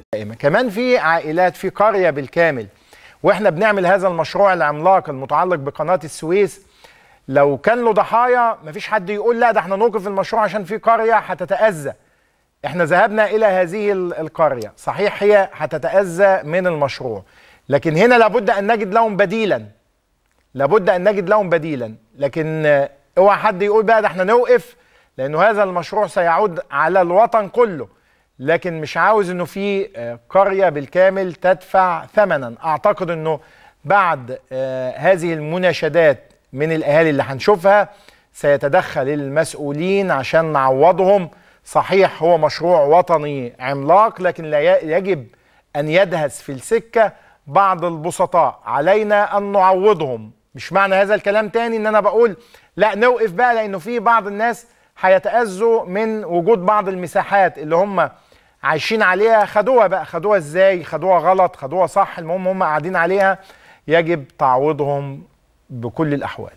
دائمه كمان في عائلات في قريه بالكامل واحنا بنعمل هذا المشروع العملاق المتعلق بقناه السويس لو كان له ضحايا مفيش حد يقول لا ده احنا نوقف المشروع عشان في قريه هتتاذى احنا ذهبنا الى هذه ال- القريه صحيح هي هتتاذى من المشروع لكن هنا لابد ان نجد لهم بديلا لابد ان نجد لهم بديلا لكن آه، اوعى حد يقول بقى ده احنا نوقف لانه هذا المشروع سيعود على الوطن كله لكن مش عاوز انه في آه، قريه بالكامل تدفع ثمنا اعتقد انه بعد آه، هذه المناشدات من الاهالي اللي هنشوفها سيتدخل المسؤولين عشان نعوضهم صحيح هو مشروع وطني عملاق لكن لا ي- يجب ان يدهس في السكه بعض البسطاء علينا ان نعوضهم مش معنى هذا الكلام تاني ان انا بقول لا نوقف بقى لانه في بعض الناس هيتاذوا من وجود بعض المساحات اللي هم عايشين عليها خدوها بقى خدوها ازاي خدوها غلط خدوها صح المهم هم قاعدين عليها يجب تعويضهم بكل الاحوال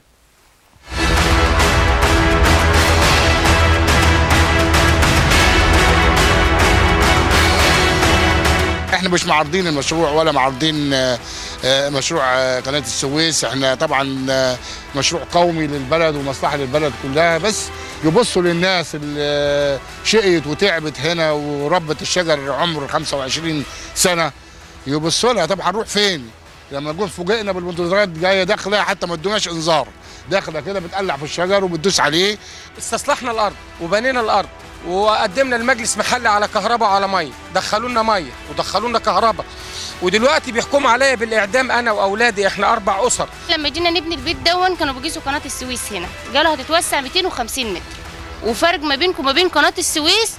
احنا مش معارضين المشروع ولا معارضين آه، آه، مشروع آه، قناه السويس احنا طبعا آه، مشروع قومي للبلد ومصلحه للبلد كلها بس يبصوا للناس اللي آه، شقيت وتعبت هنا وربت الشجر عمر 25 سنه يبصوا لها طب هنروح فين؟ لما نكون فوجئنا بالبندقيات جايه داخله حتى ما ادوناش انذار داخله كده بتقلع في الشجر وبتدوس عليه استصلحنا الارض وبنينا الارض وقدمنا المجلس محلي على كهرباء وعلى ميه دخلوا لنا ميه ودخلوا لنا كهرباء ودلوقتي بيحكموا عليا بالاعدام انا واولادي احنا اربع اسر لما جينا نبني البيت دون كانوا بيجيزوا قناه السويس هنا قالوا هتتوسع 250 متر وفرق ما بينكم وما بين قناه السويس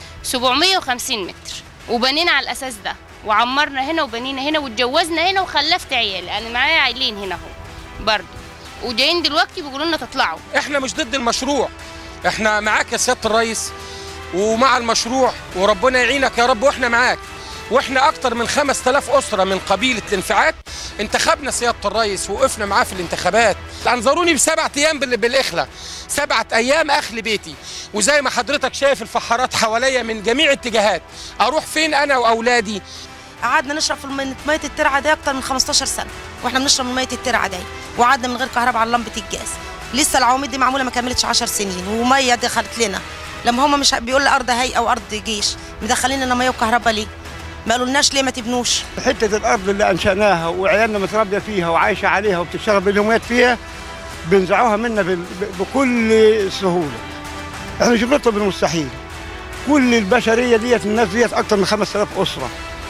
750 متر وبنينا على الاساس ده وعمرنا هنا وبنينا هنا واتجوزنا هنا وخلفت عيال انا معايا عيلين هنا اهو برضه وجايين دلوقتي بيقولوا لنا تطلعوا احنا مش ضد المشروع احنا معاك يا سياده الرئيس ومع المشروع وربنا يعينك يا رب واحنا معاك واحنا اكتر من 5000 اسره من قبيله الانفعات انتخبنا سياده الرئيس وقفنا معاه في الانتخابات انظروني بسبعة ايام بال- بالاخلة سبعة ايام اخل بيتي وزي ما حضرتك شايف الفحارات حواليا من جميع اتجاهات اروح فين انا واولادي قعدنا نشرب في من ميه الترعه دي اكتر من 15 سنه واحنا بنشرب من ميه الترعه دي وقعدنا من غير كهرباء على لمبه الجاز لسه العواميد دي معموله ما كملتش 10 سنين وميه دخلت لنا لما هم مش بيقول لي ارض هيئه وارض جيش مدخلين لنا ميه وكهرباء ليه ما قالولناش ليه ما تبنوش حته الارض اللي انشاناها وعيالنا متربيه فيها وعايشه عليها وبتشتغل باليوميات فيها بنزعوها منا بال- ب- بكل سهوله احنا مش بنطلب المستحيل كل البشريه ديت الناس ديت اكتر من 5000 اسره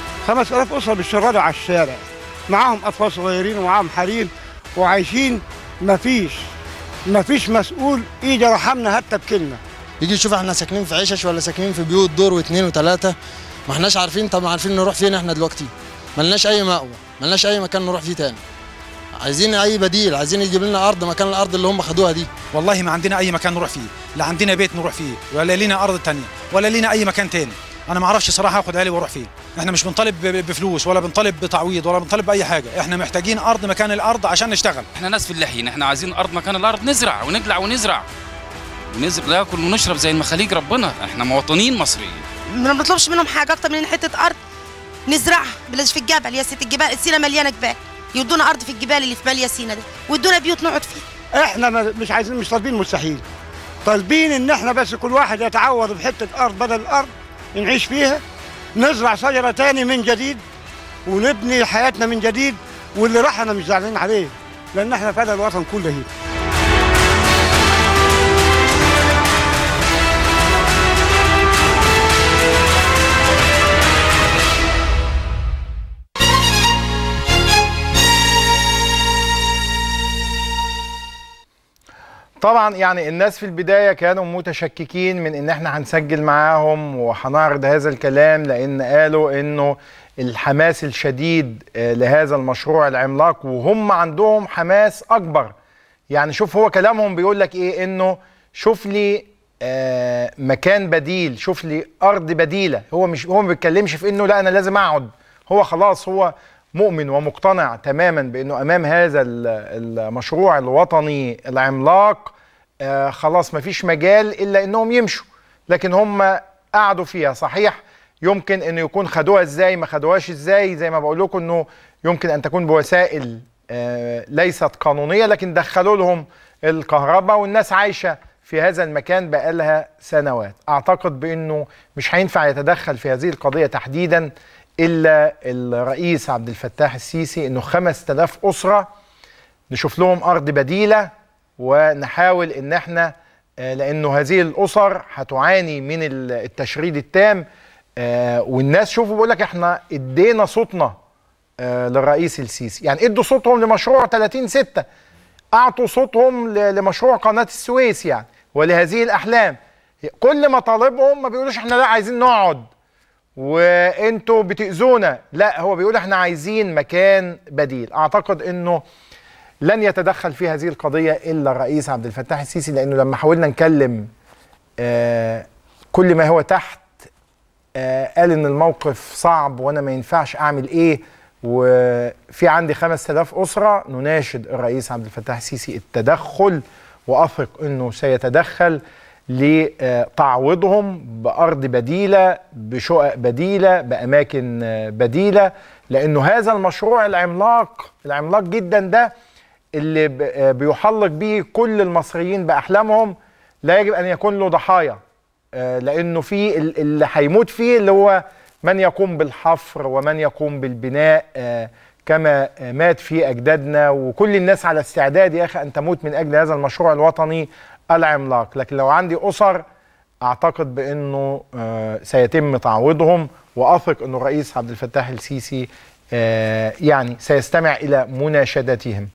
5000 اسره بيشردوا على الشارع معاهم اطفال صغيرين ومعاهم حريم وعايشين مفيش مفيش مسؤول ايده رحمنا حتى بكلمه يجي يشوف احنا ساكنين في عشش ولا ساكنين في بيوت دور واثنين وثلاثه ما احناش عارفين طب عارفين نروح فين احنا دلوقتي ملناش اي مأوى ملناش اي مكان نروح فيه تاني عايزين اي بديل عايزين يجيب لنا ارض مكان الارض اللي هم خدوها دي والله ما عندنا اي مكان نروح فيه لا عندنا بيت نروح فيه ولا لينا ارض تانية ولا لينا اي مكان تاني انا ما اعرفش صراحه اخد عيالي واروح فين احنا مش بنطالب ب- ب- بفلوس ولا بنطالب بتعويض ولا بنطالب باي حاجه احنا محتاجين ارض مكان الارض عشان نشتغل احنا ناس فلاحين احنا عايزين ارض مكان الارض نزرع ونقلع ونزرع ونزرع ناكل ونشرب زي المخاليق ربنا احنا مواطنين مصريين ما بنطلبش منهم حاجه اكتر من حته ارض نزرعها بلاش في الجبل يا ست الجبال سينا مليانه جبال يدونا ارض في الجبال اللي في باليا سينا دي ويدونا بيوت نقعد فيها احنا ما- مش عايزين مش طالبين مستحيل طالبين ان احنا بس كل واحد يتعوض بحته ارض بدل الارض نعيش فيها نزرع شجره تاني من جديد ونبني حياتنا من جديد واللي راح انا مش زعلانين عليه لان احنا فدى الوطن كله هنا طبعا يعني الناس في البداية كانوا متشككين من ان احنا هنسجل معاهم وهنعرض هذا الكلام لان قالوا انه الحماس الشديد آه، لهذا المشروع العملاق وهم عندهم حماس اكبر يعني شوف هو كلامهم بيقول لك ايه انه شوف لي آه، مكان بديل شوف لي ارض بديله هو مش هو ما بيتكلمش في انه لا انا لازم اقعد هو خلاص هو مؤمن ومقتنع تماما بانه امام هذا ال- المشروع الوطني العملاق آه خلاص ما فيش مجال الا انهم يمشوا لكن هم قعدوا فيها صحيح يمكن انه يكون خدوها ازاي ما خدوهاش ازاي زي ما بقول لكم انه يمكن ان تكون بوسائل آه، ليست قانونيه لكن دخلوا لهم الكهرباء والناس عايشه في هذا المكان بقالها سنوات اعتقد بانه مش هينفع يتدخل في هذه القضيه تحديدا الا الرئيس عبد الفتاح السيسي انه 5000 اسره نشوف لهم ارض بديله ونحاول ان احنا آه، لانه هذه الاسر هتعاني من ال- التشريد التام آه، والناس شوفوا بيقول لك احنا ادينا صوتنا آه، للرئيس السيسي يعني ادوا صوتهم لمشروع 30 6 اعطوا صوتهم ل- لمشروع قناه السويس يعني ولهذه الاحلام كل مطالبهم ما بيقولوش احنا لا عايزين نقعد وانتوا بتاذونا لا هو بيقول احنا عايزين مكان بديل اعتقد انه لن يتدخل في هذه القضيه الا الرئيس عبد الفتاح السيسي لانه لما حاولنا نكلم آه كل ما هو تحت آه قال ان الموقف صعب وانا ما ينفعش اعمل ايه وفي عندي 5000 اسره نناشد الرئيس عبد الفتاح السيسي التدخل واثق انه سيتدخل لتعويضهم بارض بديله بشقق بديله باماكن آه، بديله لانه هذا المشروع العملاق العملاق جدا ده اللي ب- آه، بيحلق به كل المصريين باحلامهم لا يجب ان يكون له ضحايا آه، لانه في ال- اللي هيموت فيه اللي هو من يقوم بالحفر ومن يقوم بالبناء آه، كما آه، مات في اجدادنا وكل الناس على استعداد يا اخي ان تموت من اجل هذا المشروع الوطني العملاق لكن لو عندي اسر اعتقد بانه آه، سيتم تعويضهم واثق انه الرئيس عبد الفتاح السيسي آه، يعني سيستمع الى مناشدتهم